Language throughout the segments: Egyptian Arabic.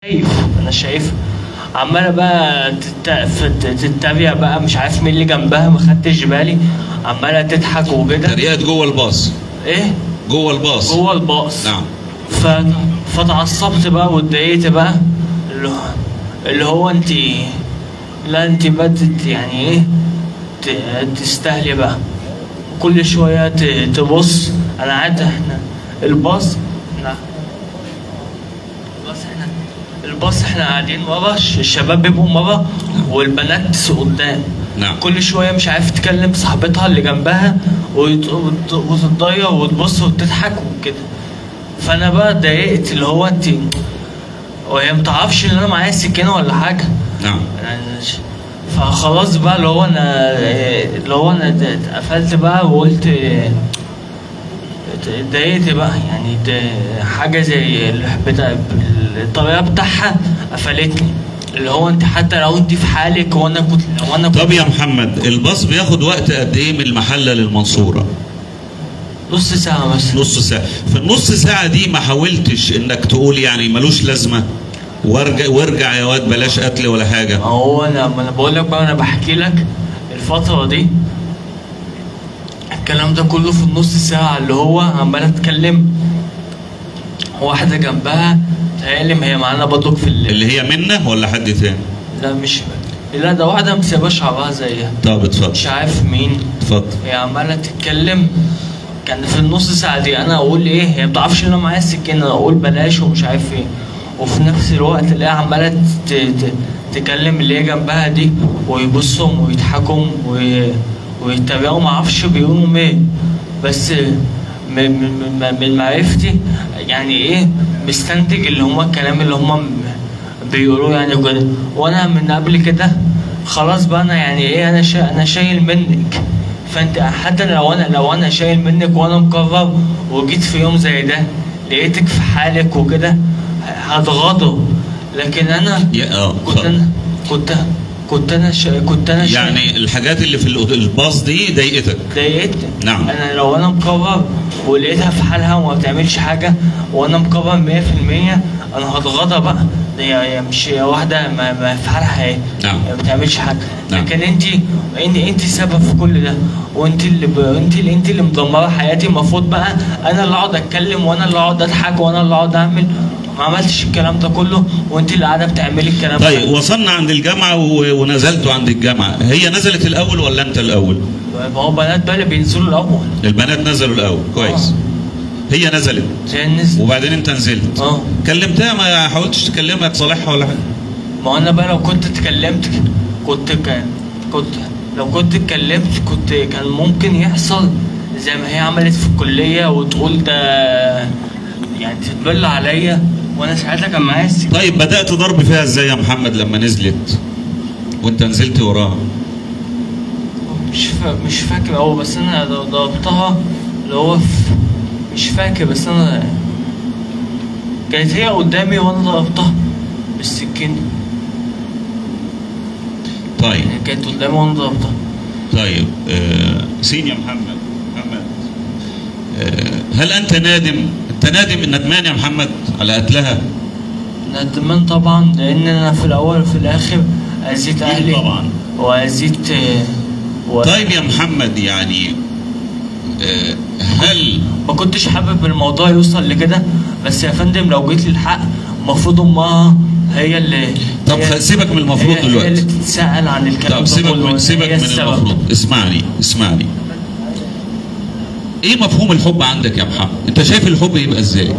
شايف انا شايف عماله بقى تت- فت- تتبع بقى مش عارف مين اللي جنبها ما خدتش بالي عماله تضحك وكده تريقة جوه الباص ايه جوه الباص جوه الباص نعم ف... فاتعصبت بقى واتضايقت بقى اللي هو اللي هو انت لا انت بدت يعني ايه ت... تستاهلي بقى كل شويه ت... تبص انا قاعد احنا الباص احنا الباص احنا الباص احنا قاعدين ورا الش- الشباب بيبقوا ورا والبنات قدام نعم. كل شويه مش عارف تكلم صاحبتها اللي جنبها وت- وت- وتتضير وتبص وتضحك وكده فانا بقى اتضايقت اللي هو انت وهي متعرفش ان انا معايا سكينه ولا حاجه نعم يعني ش- فخلاص بقى اللي هو انا اللي هو انا اتقفلت بقى وقلت اتضايقت بقى يعني ده حاجه زي ال- بتاع الطريقه بتاعها قفلتني اللي هو انت حتى لو انت في حالك وانا كنت وانا كنت طب يا محمد الباص بياخد وقت قد ايه من المحله للمنصوره نص ساعه مثلا نص ساعه في النص ساعه دي ما حاولتش انك تقول يعني ملوش لازمه وارجع وارجع يا واد بلاش قتل ولا حاجه ما هو انا ما انا بقول لك بقى انا بحكي لك الفتره دي الكلام ده كله في النص ساعه اللي هو عمال اتكلم واحده جنبها تهيألي ما هي معانا برضك في ال... اللي هي منة ولا حد تاني لا مش لا ده واحده مسيبه شعرها زيها طب اتفضل مش عارف مين اتفضل هي عماله تتكلم كان في النص ساعه دي انا اقول ايه هي ما بتعرفش ان انا معايا السكينه اقول بلاش ومش عارف ايه وفي نفس الوقت اللي هي عماله ت- ت- تكلم اللي هي جنبها دي ويبصهم ويضحكوا و- ويتابعوا ما اعرفش بيقولوا ايه بس م- م- م- من معرفتي يعني ايه مستنتج اللي هما الكلام اللي هما م- بيقولوه يعني وكده وانا من قبل كده خلاص بقى انا يعني ايه انا شا انا شايل منك فانت حتى لو انا لو انا شايل منك وانا مقرر وجيت في يوم زي ده لقيتك في حالك وكده هتغاضب لكن انا يا اه كنت اتفضل. انا كنت كنت انا شا كنت انا شايل- يعني الحاجات اللي في الأوت- الباص دي ضايقتك ضايقتني نعم. انا لو انا مقرر ولقيتها في حالها وما بتعملش حاجه وانا مقرر 100% انا هتغاضى بقى هي هي مش هي واحده ما, ما في حالها ايه نعم. هي ما بتعملش حاجه نعم. لكن انت انت انت السبب في كل ده وانت اللي ب... انت اللي انت اللي مدمره حياتي المفروض بقى انا اللي اقعد اتكلم وانا اللي اقعد اضحك وانا اللي اقعد اعمل ما عملتش الكلام ده كله وانت اللي قاعده بتعملي الكلام طيب ده وصلنا عند الجامعه و- ونزلتوا عند الجامعه هي نزلت الاول ولا انت الاول ما هو بنات بقى اللي بينزلوا الاول البنات نزلوا الاول كويس هي نزلت زي الناس وبعدين انت نزلت اه كلمتها ما حاولتش تكلمها تصالحها ولا حاجه ما انا بقى لو كنت اتكلمت كنت كان كنت لو كنت اتكلمت كنت كان ممكن يحصل زي ما هي عملت في الكلية وتقول ده يعني تتبل عليا وانا ساعتها كان معايا السكين. طيب بدات ضرب فيها ازاي يا محمد لما نزلت وانت نزلت وراها مش فا... مش فاكر أوي بس انا ضربتها اللي هو في... مش فاكر بس انا كانت هي قدامي وانا ضربتها بالسكين طيب كانت قدامي وانا ضربتها طيب آه سين يا محمد محمد آه هل انت نادم انت نادم ندمان يا محمد على قتلها ندمان طبعا لان انا في الاول وفي الاخر اذيت اهلي طبعا. واذيت آه، و... طيب يا محمد يعني آه هل ما كنتش حابب الموضوع يوصل لكده بس يا فندم لو جيت للحق المفروض امها هي اللي طب هي- خ- سيبك من المفروض هي هي دلوقتي. اللي تتساءل عن الكلام طب ده سيبك كله، من إن سيبك هي من السبب. المفروض اسمعني اسمعني ايه مفهوم الحب عندك يا محمد انت شايف الحب يبقى ازاي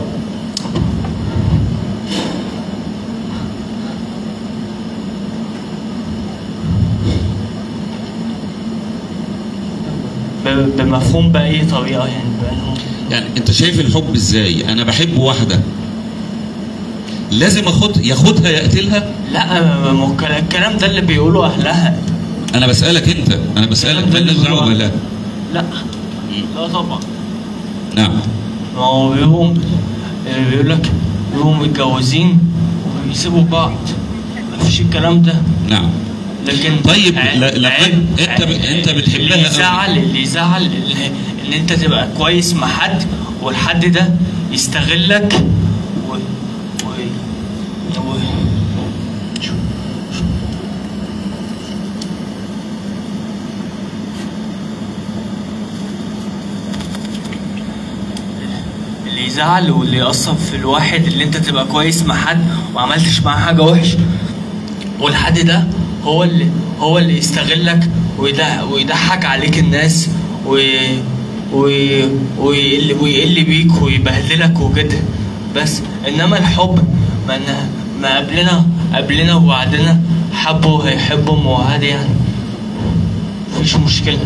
ب- بمفهوم باي طريقه يعني بأنه- يعني انت شايف الحب ازاي انا بحب واحده لازم اخد ياخدها يقتلها لا ما هو الكلام- الكلام ده اللي بيقولوا اهلها انا بسالك انت انا بسالك الكلام ده مالناش اللي دعوه بيقولوا- لا لا لا طبعا نعم ما هو بيبقوا بيقول لك بيبقوا متجوزين وبيسيبوا بعض مفيش الكلام ده نعم لكن طيب، ع- لا- لما عيب- أنت ب- أنت بتحبها اللي أوي. يزعل اللي يزعل اللي- ان انت تبقى كويس مع حد والحد ده يستغلك و... و... و... يزعل واللي يأثر في الواحد اللي انت تبقى كويس مع حد وما عملتش معاه حاجة وحش والحد ده هو اللي هو اللي يستغلك ويضح- ويضحك عليك الناس وي وي ويقل, ويقل بيك ويبهدلك وكده بس انما الحب ما ن- ما قبلنا قبلنا وبعدنا حبوا هيحبوا وعادي يعني مفيش مشكلة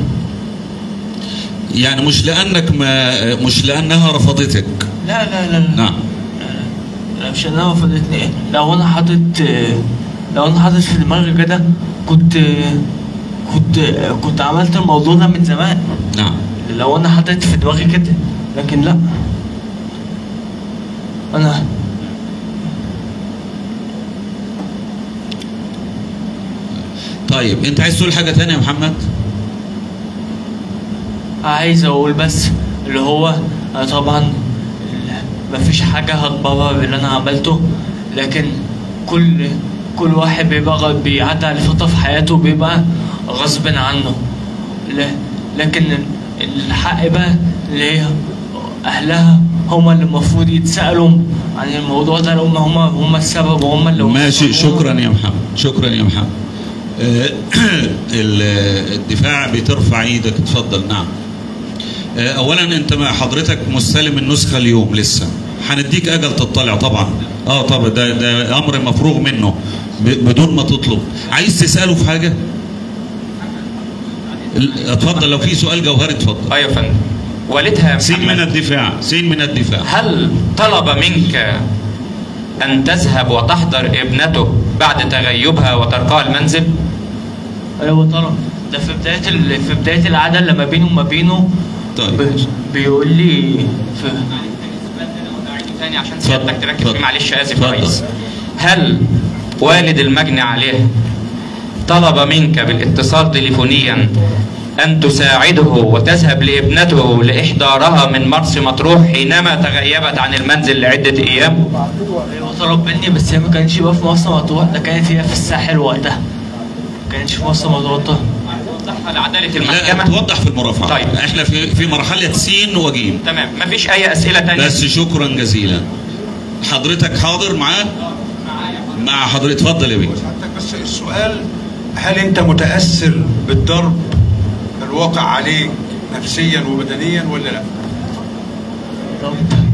يعني مش لانك ما مش لانها رفضتك لا لا لا لا نعم لا مش انا فضلتني ايه لو انا حاطط لو انا حاطط في دماغي كده كنت كنت كنت عملت الموضوع ده من زمان نعم لو انا حطيت في دماغي كده لكن لا انا طيب انت عايز تقول حاجه تانية يا محمد عايز اقول بس اللي هو أنا طبعا مفيش حاجة هتبرر اللي انا عملته لكن كل كل واحد بيبقى غ- بيعدي على فترة في حياته بيبقى غصب عنه ل- لكن ال- الحق بقى اللي هي اهلها هما اللي المفروض يتسألوا عن الموضوع ده هم هم هم السبب وهم اللي ماشي وصلوهم. شكرا يا محمد شكرا يا محمد آه، ال- الدفاع بترفع ايدك اتفضل نعم آه، اولا انت ما حضرتك مستلم النسخه اليوم لسه هنديك اجل تطلع طبعا اه طبعا ده ده امر مفروغ منه ب- بدون ما تطلب عايز تساله في حاجه ال- اتفضل لو في سؤال جوهري اتفضل ايوه يا فندم والدها يا سين من محمد الدفاع سين من الدفاع هل طلب منك ان تذهب وتحضر ابنته بعد تغيبها وتركها المنزل ايوه طبعا ده في بدايه ال... في بدايه العاده اللي ما بينه وما بينه طيب. ب... بيقول لي في تاني عشان اتفضل، سيادتك تركز اتفضل. فيه معلش اسف اتفضل. يا ريس هل والد المجني عليه طلب منك بالاتصال تليفونيا ان تساعده وتذهب لابنته لاحضارها من مرسى مطروح حينما تغيبت عن المنزل لعده ايام ايوه طلب مني بس هي ما كانتش بقى في مرسى مطروح ده كانت هي في الساحل وقتها ما كانتش في مرسى مطروح ده توضحها لعداله لا المحكمه توضح في المرافعه طيب. احنا في في مرحله سين وجيم تمام مفيش اي اسئله تانية بس شكرا جزيلا حضرتك حاضر معاه مع حضرتك اتفضل يا بيه حضرتك بس السؤال هل انت متاثر بالضرب الواقع عليك نفسيا وبدنيا ولا لا؟ طب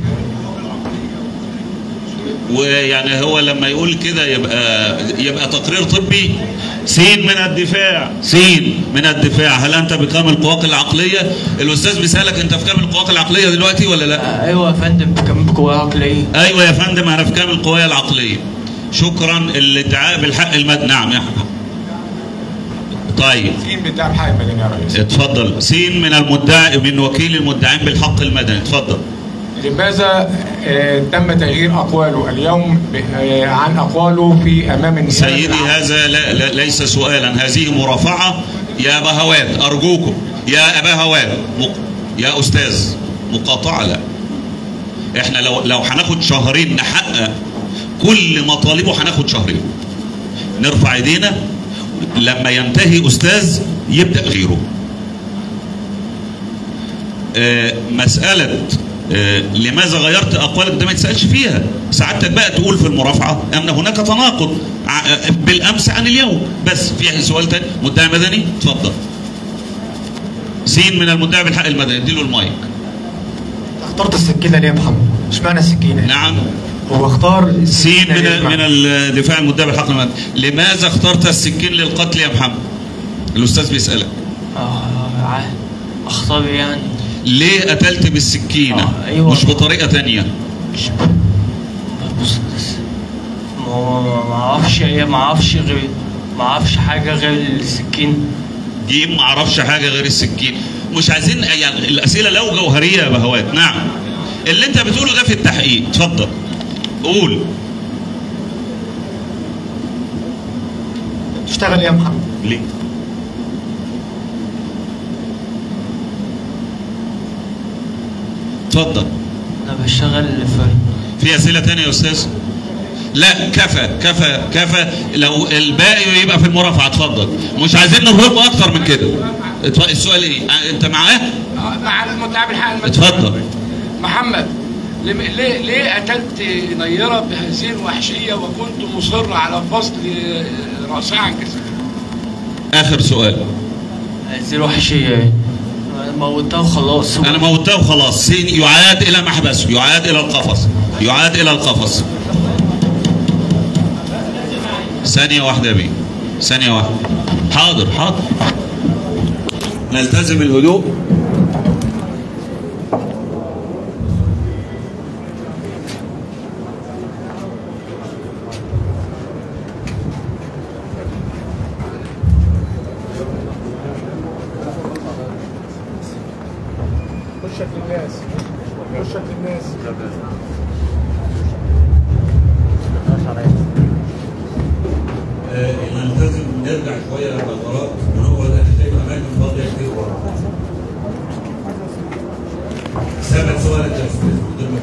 ويعني هو لما يقول كده يبقى يبقى تقرير طبي سين من الدفاع سين من الدفاع هل انت بكامل قواك العقليه الاستاذ بيسالك انت في كامل قواك العقليه دلوقتي ولا لا ايوه يا فندم كان بقوة عقلية ايوه يا فندم انا في كامل قوايا العقليه شكرا الادعاء بالحق المد نعم يا حق. طيب التيم بتاع الحق المدني يا ريس اتفضل سين من المدعي من وكيل المدعين بالحق المدني اتفضل لماذا آه، تم تغيير اقواله اليوم ب- آه، عن اقواله في امام النيابه سيدي العامة؟ هذا لا لا ليس سؤالا هذه مرافعة يا أبا هواد أرجوكم يا أبا هواد مق... يا أستاذ مقاطعة لا احنا لو لو هناخد شهرين نحقق كل مطالبه هناخد شهرين نرفع ايدينا لما ينتهي أستاذ يبدأ غيره آه، مسألة آه، لماذا غيرت أقوالك ده ما يتسألش فيها سعادتك بقى تقول في المرافعة أن هناك تناقض ع- آه، بالأمس عن اليوم بس في سؤال تاني مدعي مدني اتفضل سين من المدعي بالحق المدني اديله المايك اخترت السكينه ليه يا محمد؟ اشمعنى السكينه؟ نعم هو اختار سين السكينة ليه يا من من محمد؟ الدفاع المدعي بالحق المدني لماذا اخترت السكين للقتل يا محمد الأستاذ بيسألك اه ع- اختار يعني ليه قتلت بالسكينة آه، أيوة. مش بطريقة تانية مش بص بس ما هو ما- ما اعرفش ايه ما اعرفش غير ما اعرفش حاجة غير السكين دي ما اعرفش حاجه غير السكين مش عايزين يعني الاسئله لو جوهريه يا بهوات نعم اللي انت بتقوله ده في التحقيق اتفضل قول تشتغل ايه يا محمد؟ ليه اتفضل انا بشتغل في في اسئله تانية يا استاذ لا كفى كفى كفى لو الباقي يبقى في المرافعه اتفضل مش عايزين نرهقه اكتر من كده اتف- السؤال ايه آه، انت معاه مع المدعي بالحق المدني اتفضل محمد لم- ليه ليه قتلت نيرة بهذه الوحشية وكنت مصر على فصل رأسها عن جسدها؟ اخر سؤال هذه الوحشية ايه؟ موتها وخلاص انا موتاه وخلاص سين يعاد الى محبسه يعاد الى القفص يعاد الى القفص ثانية واحدة بيه ثانية واحدة حاضر حاضر نلتزم الهدوء خشك للناس خشك للناس نلتزم نرجع شوية للفترات ونقعد انا شايف اماكن فاضية كتير ورا سابع سؤالك يا استاذ من غير ما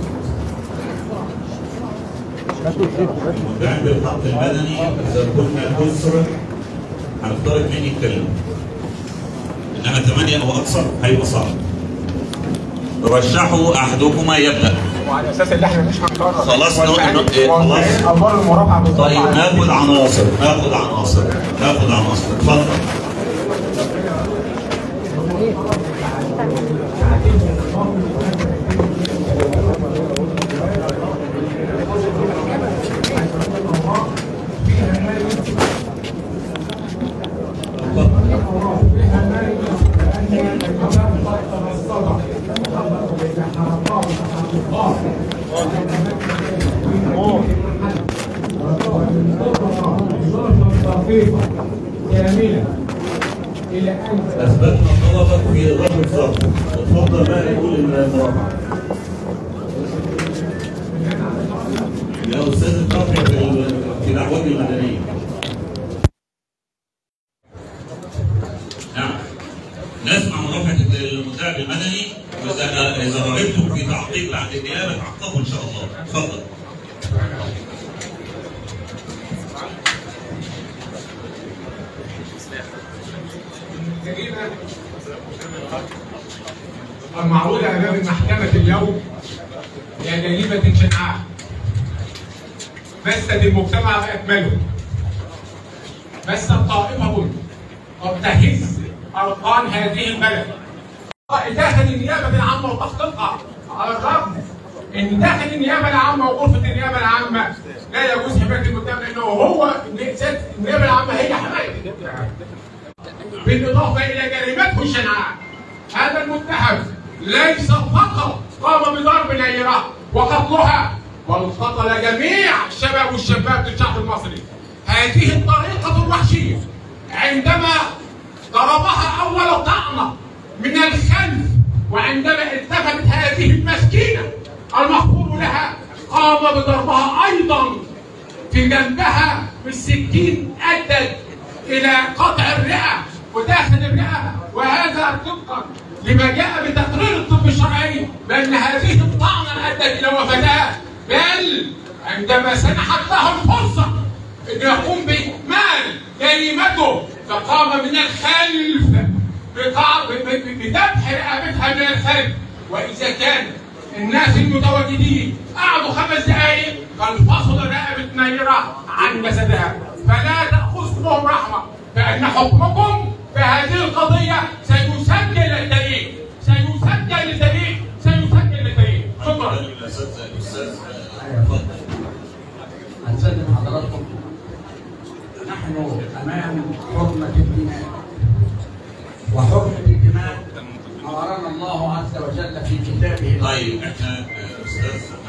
تتأكد عند الخط المدني اذا كنا كسر هنفترض مين يتكلم انما ثمانية او اكثر هيبقى صعب رشحوا احدكما يبدا وعلى اساس ان احنا مش هنكرر خلاص ولا نق- يعني نق- إيه، هو خلاص. اخبار المراجعه بالظبط طيب على- ناخد عناصر ناخد عناصر ناخد عناصر اتفضل اثبتنا طلبك في ضرب الصف اتفضل بقى يقول المراجعه يا استاذ القطع في ال- في الاعوام المدنيه نعم نسمع مرافعه المذيع المدني واذا اذا رغبتم في تعقيب بعد النيابه تعقبوا ان شاء الله اتفضل المعروضة أمام المحكمة اليوم هي جريمة شنعاء مست المجتمع بأكمله مست طائفة قد تهز أركان هذه البلد داخل النيابة العامة وتحقيقها على الرغم إن داخل النيابة العامة وغرفة النيابة العامة لا يجوز حماية المتهم لأنه هو النيابة العامة هي حماية بالإضافة إلى جريمته الشنعاء هذا المتهم ليس فقط قام بضرب نيرة وقتلها بل قتل جميع الشباب والشابات للشعب المصري هذه الطريقة الوحشية عندما ضربها أول طعنة من الخلف وعندما التفت هذه المسكينة المغفور لها قام بضربها أيضا في جنبها بالسكين أدت إلى قطع الرئة وداخل الرئة وهذا طبقا لما جاء بتقرير الطب الشرعي بأن هذه الطعنة أدت إلى وفاته بل عندما سنحت له الفرصة أن يقوم بإكمال جريمته فقام من الخلف بقع- ب- ب- بذبح رقبتها من الخلف وإذا كان الناس المتواجدين قعدوا خمس دقائق فانفصل رقبة نيرة عن جسدها فلا تأخذكم رحمة فإن حكمكم في هذه القضية سيسجل التاريخ سيسجل التاريخ سيسجل التاريخ شكرا الاساتذه الاستاذ اتفضل أنزل حضراتكم نحن أمام حرمة الدماء وحرمة الدماء أمرنا الله عز وجل في كتابه طيب احنا آه، استاذ